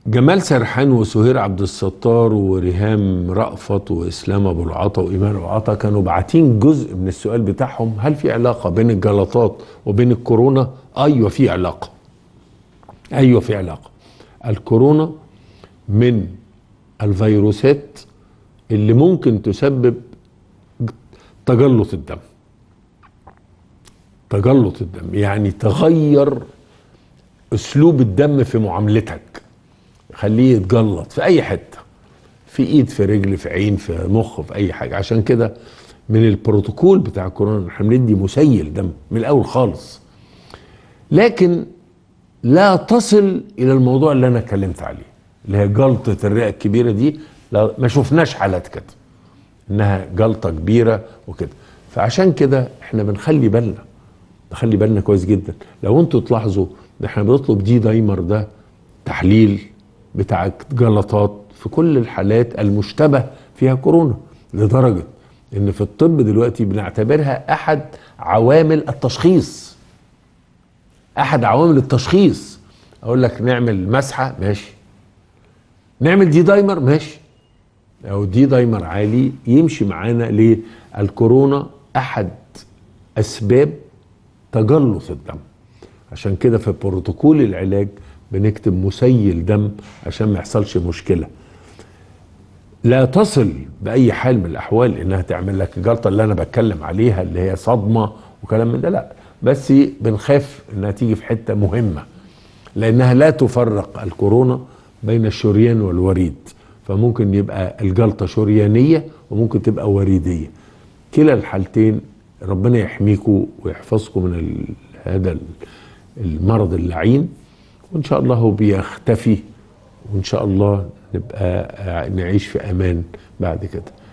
جمال سرحان وسهير عبد الستار وريهام رأفت واسلام ابو العطا وايمان ابو العطا كانوا باعتين جزء من السؤال بتاعهم هل في علاقه بين الجلطات وبين الكورونا؟ ايوه في علاقه. ايوه في علاقه. الكورونا من الفيروسات اللي ممكن تسبب تجلط الدم. تجلط الدم يعني تغير اسلوب الدم في معاملتك خليه يتجلط في اي حته في ايد في رجل في عين في مخ في اي حاجه عشان كده من البروتوكول بتاع الكورونا احنا بندي مسيل دم من الاول خالص لكن لا تصل الى الموضوع اللي انا اتكلمت عليه اللي هي جلطه الرئه الكبيره دي لا ما شفناش حالات كده انها جلطه كبيره وكده فعشان كده احنا بنخلي بالنا نخلي بالنا كويس جدا لو انتوا تلاحظوا احنا بنطلب دي دايمر ده تحليل بتاع جلطات في كل الحالات المشتبه فيها كورونا لدرجه ان في الطب دلوقتي بنعتبرها احد عوامل التشخيص احد عوامل التشخيص اقول لك نعمل مسحه ماشي نعمل دي دايمر ماشي او دي دايمر عالي يمشي معانا ليه الكورونا احد اسباب تجلط الدم عشان كده في بروتوكول العلاج بنكتب مسيل دم عشان ما يحصلش مشكله لا تصل باي حال من الاحوال انها تعمل لك الجلطه اللي انا بتكلم عليها اللي هي صدمه وكلام من ده لا بس بنخاف انها تيجي في حته مهمه لانها لا تفرق الكورونا بين الشريان والوريد فممكن يبقى الجلطه شريانيه وممكن تبقى وريديه كلا الحالتين ربنا يحميكم ويحفظكم من ال- هذا ال- المرض اللعين وان شاء الله هو بيختفي وان شاء الله نبقى نعيش في امان بعد كده